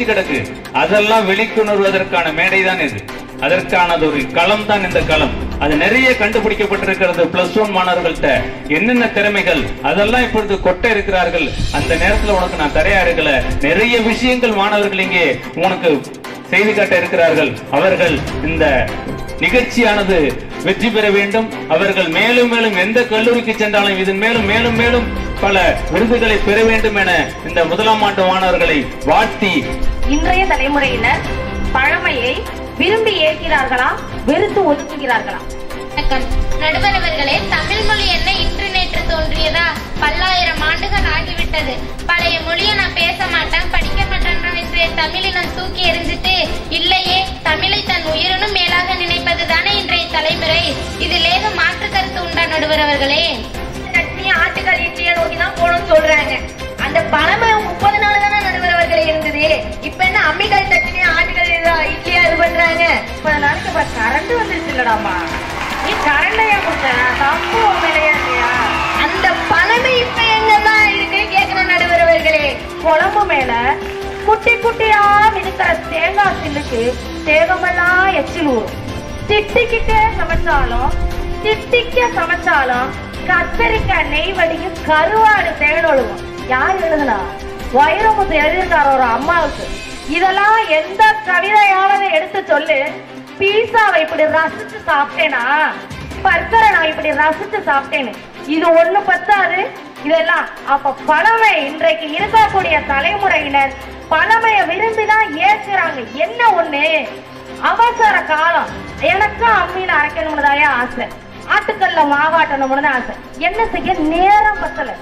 கொட்டி கிடக்கு அதெல்லாம் வெளிக்கொணர்வதற்கான மேடை தான் இது அதற்கானது ஒரு களம் தான் இந்த களம் அது நிறைய கண்டுபிடிக்கப்பட்டிருக்கிறது பிளஸ் ஒன் மாணவர்கள்ட்ட என்னென்ன திறமைகள் அதெல்லாம் இப்பொழுது கொட்ட இருக்கிறார்கள் அந்த நேரத்துல உனக்கு நான் தரையா இருக்கல நிறைய விஷயங்கள் மாணவர்கள் இங்கே உனக்கு செய்து காட்ட இருக்கிறார்கள் அவர்கள் இந்த நிகழ்ச்சியானது வெற்றி பெற வேண்டும் அவர்கள் மேலும் மேலும் எந்த கல்லூரிக்கு சென்றாலும் இதன் மேலும் மேலும் மேலும் பல விருதுகளை பெற வேண்டும் என இந்த முதலாம் ஆண்டு மாணவர்களை வாழ்த்தி இன்றைய தலைமுறையினர் பழமையை விரும்பி ஏற்கிறார்களா வெறுத்து ஒதுக்குகிறார்களா வணக்கம் நடுவர் அவர்களே தமிழ் மொழி என்ன இன்று நேற்று தோன்றியதா பல்லாயிரம் ஆண்டுகள் ஆகிவிட்டது பழைய மொழியை நான் பேச மாட்டேன் படிக்க மாட்டேன் இன்றைய தமிழினம் தூக்கி எறிஞ்சிட்டு இல்லையே தமிழை தன் உயிரினும் மேலாக நினைப்பது தானே இன்றைய தலைமுறை இதில் ஏதும் மாற்று கருத்து உண்டா நடுவர் அவர்களே சட்னி ஆட்டுக்கால் இட்லியை நோக்கி தான் போகணும்னு சொல்றாங்க அந்த பழமை முப்பது நாள் தானே நடுவர் அவர்களே இருந்தது இப்ப என்ன அம்மிக்கால் சட்னி ஆட்டுக்கால் இதா இட்லியா இது பண்றாங்க முப்பது நாளைக்கு இப்ப கரண்ட் வந்துருச்சு இல்லடாமா நீ கரண்டையா கொடுத்த தப்பு உண்மையிலையா இல்லையா அந்த பழமை இப்ப எங்கதான் இருக்கு கேக்குற நடுவர் அவர்களே குழம்பு மேல குட்டி குட்டியா மினுக்கிற தேங்காய் சில்லுக்கு தேகமெல்லாம் எச்சில் ஊறும் திட்டிக்கிட்டே சமைச்சாலும் திட்டிக்க சமைச்சாலும் கத்தரிக்காய் நெய் வடியும் கருவாடு தேனொழுகும் யார் எழுதுனா வைரமுத்து எழுதியிருக்காரு ஒரு அம்மாவுக்கு இதெல்லாம் எந்த கவிதையாவது எடுத்து சொல்லு பீஸாவை இப்படி ரசிச்சு சாப்பிட்டேனா பர்கரை நான் இப்படி ரசிச்சு சாப்பிட்டேன்னு இது ஒண்ணு பத்தாது இதெல்லாம் அப்ப பழமை இன்றைக்கு இருக்கக்கூடிய தலைமுறையினர் பழமையை விரும்பிதான் ஏற்கிறாங்க என்ன ஒண்ணு அவசர காலம் எனக்கும் அம்மியில அரைக்கணும்னு தாயா ஆசை ஆட்டுக்கல்ல மாவாட்டணும்னு தான் ஆசை என்ன செய்ய நேரம் பத்தல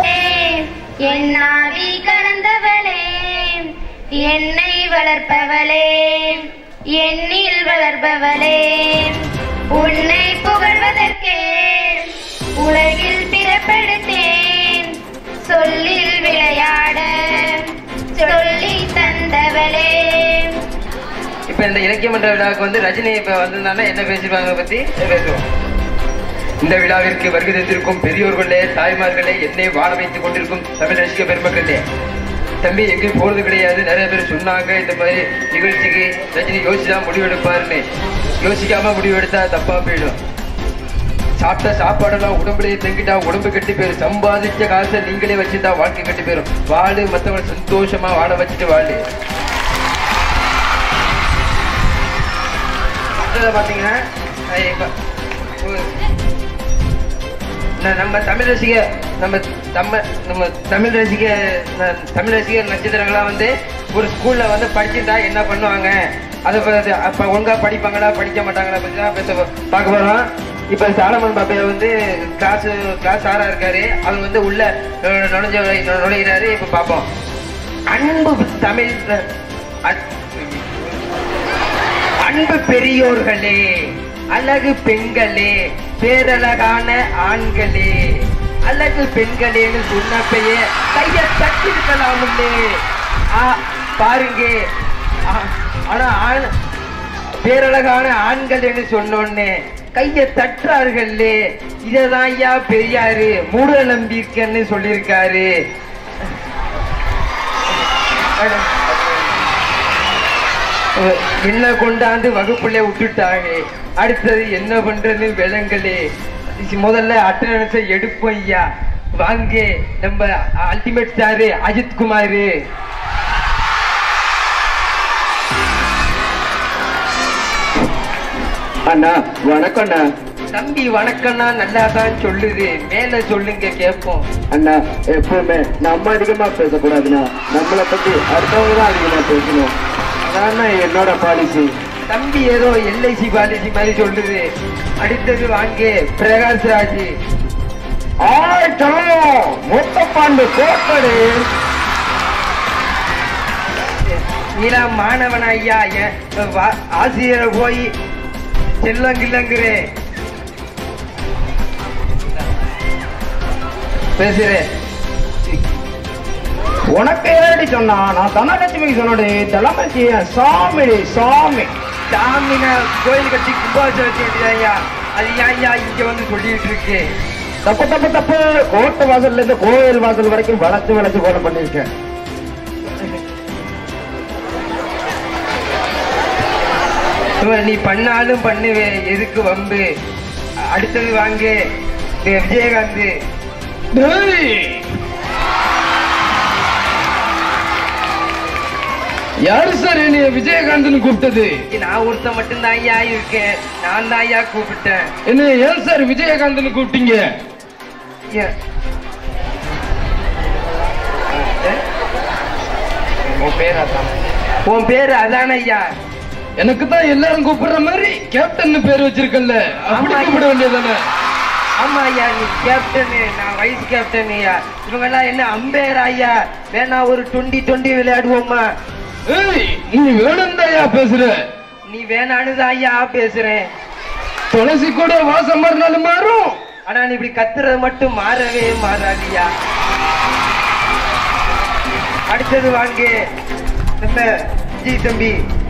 என்னாவி கலந்தவளே என்னை வளர்ப்பவளே எண்ணில் வளர்பவளே உன்னை புகழ்வதற்கே உலகில் பிறப்பெடுத்தேன் சொல்லில் விளையாட சொல்லி தந்தவளே இப்ப இந்த இலக்கிய மன்ற விழாவுக்கு வந்து ரஜினி இப்ப வந்திருந்தாங்கன்னா என்ன பேசிருப்பாங்க பத்தி பேசுவோம் இந்த விழாவிற்கு வருகை தந்திருக்கும் பெரியோர்களே தாய்மார்களே என்னை வாழ வைத்துக் கொண்டிருக்கும் தமிழ் ரசிக பெருமக்களே தம்பி எங்கேயும் போறது கிடையாது நிறைய பேர் சொன்னாங்க இந்த மாதிரி நிகழ்ச்சிக்கு ரஜினி யோசிச்சுதான் முடிவெடுப்பாருன்னு யோசிக்காம முடிவெடுத்தா தப்பா போயிடும் சாப்பிட்ட சாப்பாடெல்லாம் உடம்புலயே தங்கிட்டா உடம்பு கெட்டு போயிரும் சம்பாதிச்ச காசை நீங்களே வச்சுட்டா வாழ்க்கை கெட்டு போயிரும் வாழு மத்தவங்களை சந்தோஷமா வாழ வச்சுட்டு வாழு அடுத்தது பாத்தீங்கன்னா அஹ் இப்ப ஒரு- ந- நம்ம தமிழ் ரசிக நம்ம நம்ம நம்ம தமிழ் ரசிக ந- தமிழ் ரசிகர் நட்சத்திரங்களாம் வந்து ஒரு ஸ்கூல்ல வந்து படிச்சிருந்தா என்ன பண்ணுவாங்க அதை பத்தி- அப்ப ஒழுங்கா படிப்பாங்களா படிக்க மாட்டாங்களா பத்தி தான் பேச போ- பார்க்க போறோம் இப்ப சாலமன் பாப்பையா வந்து கிளாஸ் கிளாஸ் ஆறா இருக்காரு அவர் வந்து உள்ள அஹ், நுழைஞ்ச நுழைகிறாரு இப்ப பார்ப்போம் அன்பு தமிழ் அ- அன்பு பெரியோர்களே அழகு பெண்களே பேரழகான ஆண்களே அழகு பெண்களேன்னு சொன்னப்பயே கைய தட்டிருக்கலாம்லே ஆ, பாருங்க ஆ, ஆனா ஆண் பேரழகான ஆண்கள் என்று சொன்னோன்னே கைய தட்டுறார்களே இததான் ஐயா பெரியாரு மூட நம்பிக்கைன்னு சொல்லியிருக்காரு என்ன கொண்டாந்து வகுப்புல விட்டுட்டாங்க அடுத்தது என்ன பண்றது விலங்கலே முதல்ல அட்டனன்ஸை எடுப்போம் ஐயா வாங்க நம்ம அல்டிமேட் ஸ்டாரு அஜித் குமாரு அண்ணா வணக்கம்ண்ணா தம்பி வணக்கம்னா நல்லா தான் சொல்லுது மேல சொல்லுங்க கேட்போம் அண்ணா எப்பவுமே நம்ம அதிகமா பேசக்கூடாதுண்ணா நம்மளை பத்தி அடுத்தவங்க தான் அதிகமா பேசணும் அதான் என்னோட பாலிசி தம்பி ஏதோ எல்ஐசி பாலிசி மாதிரி சொல்லுது அடுத்தது வாங்க பிரகாஷ் ராஜ் ஆய் சலோ முத்தப்பாண்டு கோட்டடு நீலா மாணவன் ஐயா என் வா- ஆசிரியரை போய் செல்லங்கில்லங்கிறேன் பேசுறேன் உனக்கு ஏடி சொன்னா நான் தனலட்சுமிக்கு சொன்னது தலைமைக்கு சாமி சாமி சாமினா கோயில் கட்டி கும்பாபிஷேகம் வச்சு வேண்டியது ஐயா அது ஏன் ஐயா இங்க வந்து சொல்லிட்டு இருக்கு தப்பு தப்பு தப்பு கோட்டை வாசல்ல இருந்து கோயில் வாசல் வரைக்கும் வளைச்சு வளைச்சு கோலம் பண்ணிருக்கேன் இவன் நீ பண்ணாலும் பண்ணுவே எதுக்கு வம்பு அடுத்தது வாங்க வி- விஜயகாந்த் டேய் யாரு சார் என்னைய விஜயகாந்த்னு கூப்பிட்டது நான் ஒருத்தன் மட்டும்தான் ஐயா இருக்கேன் நான் தான் ஐயா கூப்பிட்டேன் என்ன ஏன் சார் விஜயகாந்த்னு கூப்பிட்டீங்க ஐயா. உன் பேர் அதான் உன் பேர் அதான ஐயா எனக்கு தான் எல்லாரும் கூப்பிடுற மாதிரி கேப்டன் பேர் வச்சிருக்கல அப்படி ஆமா. கூப்பிட வேண்டியதானே ஆமா ஐயா நீ கேப்டனு நான் வைஸ் கேப்டன் ஐயா இவங்க எல்லாம் என்ன அம்பேர் ஐயா வேணா ஒரு டுவெண்ட்டி டுவெண்ட்டி விளையாடுவோமா ஏய் நீ வேணும் பேசுற நீ வேணானுதான் ஐயா பேசுறேன் துளசி கூட வாசம் மாறினாலும் மாறும் ஆனா நீ இப்படி கத்துறது மட்டும் மாறவே மாறாதியா அடுத்தது வாங்க நம்ம விஜய் தம்பி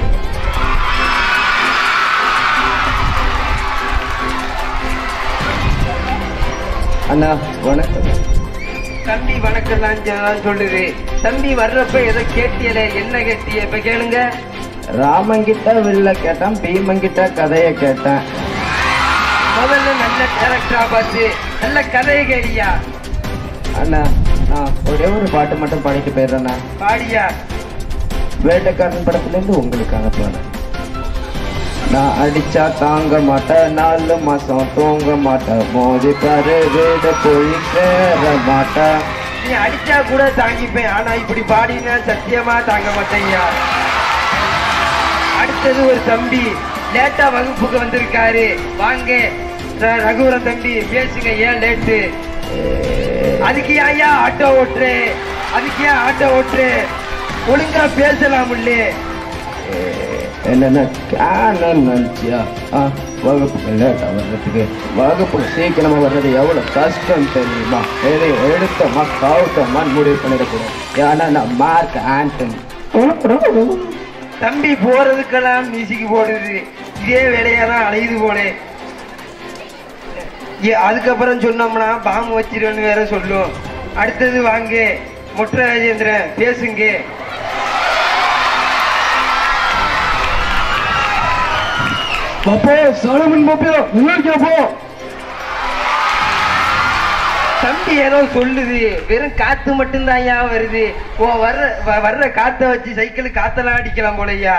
அண்ணா வணக்கம் தம்பி வணக்கம் தான் சொல்லுது தம்பி வர்றப்ப ஏதோ கேட்டியல என்ன கேட்டிய இப்ப கேளுங்க ராமங்கிட்ட வில்ல கேட்டேன் பீமங்கிட்ட கதைய கேட்டேன் முதல்ல நல்ல கேரக்டரா பார்த்து நல்ல கதையை கேளியா அண்ணா நான் ஒரே ஒரு பாட்டு மட்டும் பாடிட்டு போயிடுறேண்ணா பாடியா வேட்டைக்காரன் படத்துல இருந்து உங்களுக்காக போனேன் நான் அடிச்சா தாங்க மாட்டேன் நாலு மாசம் தூங்க மாட்டேன் மோதி பாரு வீடு போய் சேர மாட்டேன் நீ அடிச்சா கூட தாங்கிப்பேன் ஆனா இப்படி பாடினா சத்தியமா தாங்க மாட்டேன்யா அடுத்தது ஒரு தம்பி லேட்டா வகுப்புக்கு வந்திருக்காரு வாங்க ர- ரகுவரன் தம்பி பேசுங்க ஏன் லேட்டு அதுக்கு ஏன்யா ஆட்டோ ஓட்டுரு அதுக்கு ஏன் ஆட்டோ ஓட்டுரு ஒழுங்கா பேசலாம் இல்லே என்னென்ன கேனன் நினச்சியா ஆ வகுப்புக்கு லேட்டாக வர்றதுக்கு வகுப்புக்கு சீக்கிரமா வர்றது எவ்வளவு கஷ்டம் தெரியுமா எதை எடுத்தோமா கவுத்தோமான்னு முடிவு பண்ணிடக்கூடாது ஏன்னா நான் மார்க் ஆண்டனி தம்பி போறதுக்கெல்லாம் மியூசிக் போடுது இதே வேலையா தான் அலையுது போலே ஏ, அதுக்கப்புறம் சொன்னோம்னா பாம்பு வச்சிருவேன்னு வேற சொல்லும் அடுத்தது வாங்க மொட்டை ராஜேந்திரன் பேசுங்க பாப்போ சாலமன் பாப்பியா நல்லா இருக்கியா போ தம்பி ஏதோ சொல்லுது வெறும் காத்து மட்டும்தான் ஐயா வருது ஓ வர்ற வ- வர்ற காத்த வச்சு சைக்கிள் காத்தெல்லாம் அடிக்கலாம் போலய்யா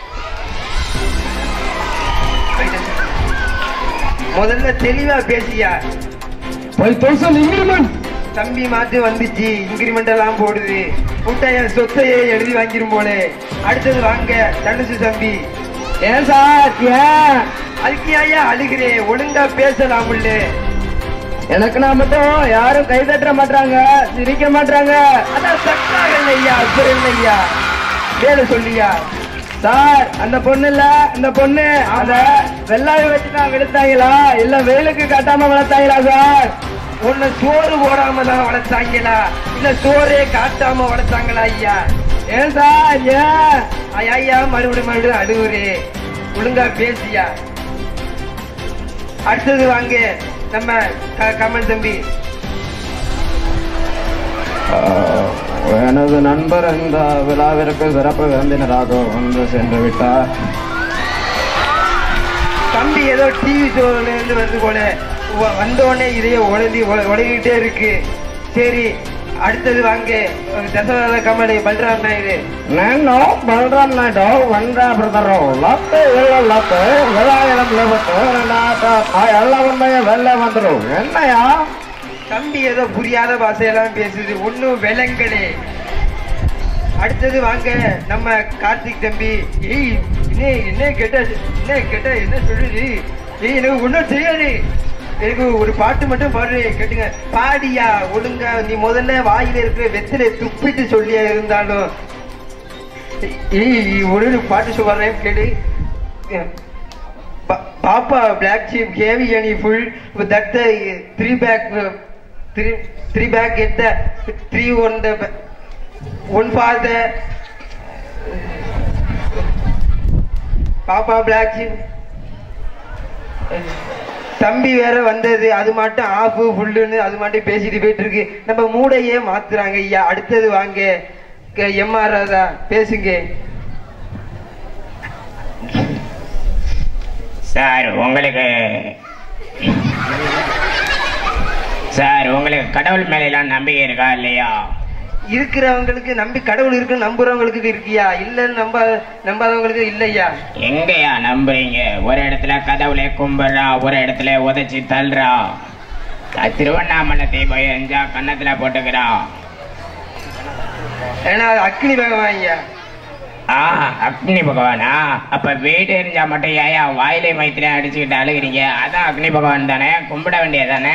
முதல்ல தெளிவா பேசியா ஃபைவ் தௌசண்ட் இன்க்ரிமெண்ட் தம்பி மாத்து வந்துச்சு இன்கிரிமெண்ட் எல்லாம் போடுது விட்டா என் சொத்தையே எழுதி வாங்கிரும் போலே அடுத்தது வாங்க தனுசு தம்பி ஏன் சார் ஏன் அதுக்கு ஐயா அழுகிறே ஒழுங்கா பேசலாமுல்ல எனக்கு நான் மட்டும் யாரும் கை தட்ட மாட்டாங்க சிரிக்க மாட்டாங்க அதான் சட்டாக ஐயா அப்புறம் ஐயா வேலை சொல்லியா சார் அந்த பொண்ணு இல்ல இந்த பொண்ணு அத வெள்ளாவி வச்சு தான் விழுத்தாங்களா இல்ல வெயிலுக்கு கட்டாம வளர்த்தாங்களா சார் உன்னை சோறு போடாம தான் வளர்த்தாங்களா இல்ல சோறே காட்டாம வளர்த்தாங்களா ஐயா ஏன் சார் ஏன் ஐயா, ஐயா மறுபடியும் மறுபடியும் அழுவுறே ஒழுங்கா பேசியா அடுத்தது வாங்க நம்ம க- கமல் தம்பி ஆஹ், எனது நண்பர் இந்த விழாவிற்கு சிறப்பு விருந்தினராக வந்து சென்று விட்டார் தம்பி ஏதோ டிவி ஷோல இருந்து வந்து போல வ- வந்த உடனே இதையே உடனே உடகிட்டே இருக்கு சரி அடுத்தது வாங்க தசரத கமலி பல்ராம் நாயுடு నేను బలరాం నాయుడు వంద బ్రదరు లత్తే ఇళ్ళ లత్తే విలాయలం లేవట్టు ಎಲ್ಲ ఉన్నాయ వెళ్ళే వందరు என்னையா தம்பி ஏதோ புரியாத பாஷையெல்லாம் பேசுது ஒன்னும் விலங்கலே அடுத்தது வாங்க நம்ம கார்த்திக் தம்பி ஏய் என்ன என்ன கேட்ட என்ன கேட்ட என்ன சொல்லுது ஏய் எனக்கு ஒன்றும் தெரியாது எனக்கு ஒரு பாட்டு மட்டும் பாடு கேட்டுங்க பாடியா ஒழுங்கா நீ முதல்ல வாயில இருக்கிற வெத்தில துப்பிட்டு சொல்லியா இருந்தாலும் ஏய் ஒரு பாட்டு சொல்றேன் கேடு baa- baa baa black sheep have you any full that three bag three three bag at the three one the one for the baa baa black sheep தம்பி வேற வந்தது அது மட்டும் ஆஃப் ஃபுல்லுன்னு அது மட்டும் பேசிட்டு போயிட்டு இருக்கு நம்ம மூடையே மாத்துறாங்க ஐயா அடுத்தது வாங்க எம்ஆர் ராதா பேசுங்க சார் உங்களுக்கு சார் உங்களுக்கு கடவுள் மேலாம் நம்பிக்கை இருக்கா இல்லையா இருக்கிறவங்களுக்கு நம்பி கடவுள் இருக்கு நம்புறவங்களுக்கு இருக்கியா இல்லன்னு நம்ப நம்பாதவங்களுக்கு இல்லையா எங்கயா நம்புறீங்க ஒரு இடத்துல கடவுளை கும்பிடுறா ஒரு இடத்துல உதைச்சி தள்ளுறா க- திருவண்ணாமலை தீபம் எரிஞ்சா கன்னத்துல போட்டுக்கிறா ஏன்னா அது அக்னி பகவான் ஐயா ஆ அக்னி பகவானா அப்ப வீடு எரிஞ்சா மட்டும் ஏயா வாயிலை மைத்திலே அடிச்சுக்கிட்டு அழுகிறீங்க அதான் அக்னி பகவான் தானே கும்பிட வேண்டியதானே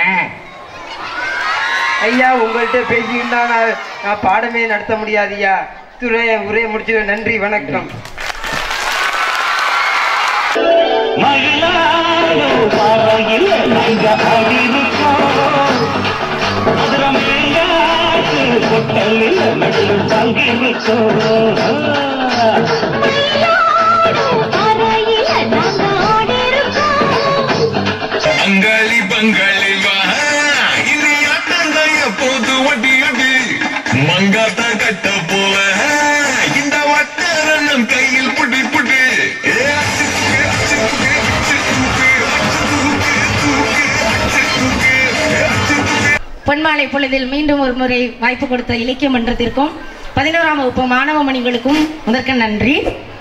ஐயா உங்கள்கிட்ட பேசிக்கிட்டா நான் நான் பாடமே நடத்த முடியாதுயா துறை உரை முடிச்சு நன்றி வணக்கம் பங்காளி பங்காளி வா இது அட்டங்காய போது வட்டி அடி மங்காத்த கட்ட போல இந்த வட்டரணம் கையில் புடி புடி ஏ, அச்சு தூக்கு, அச்சு தூக்கு, அச்சு தூக்கு, அச்சு தூக்கு, தூக்கு, அச்சு தூக்கு, ஏ, அச்சு தூக்கு. பொன்மாலை பொழுதில் மீண்டும் ஒரு முறை வாய்ப்பு கொடுத்த இலக்கிய மன்றத்திற்கும் பதினோராம் வகுப்பு மாணவ மணிகளுக்கும் முதற்க நன்றி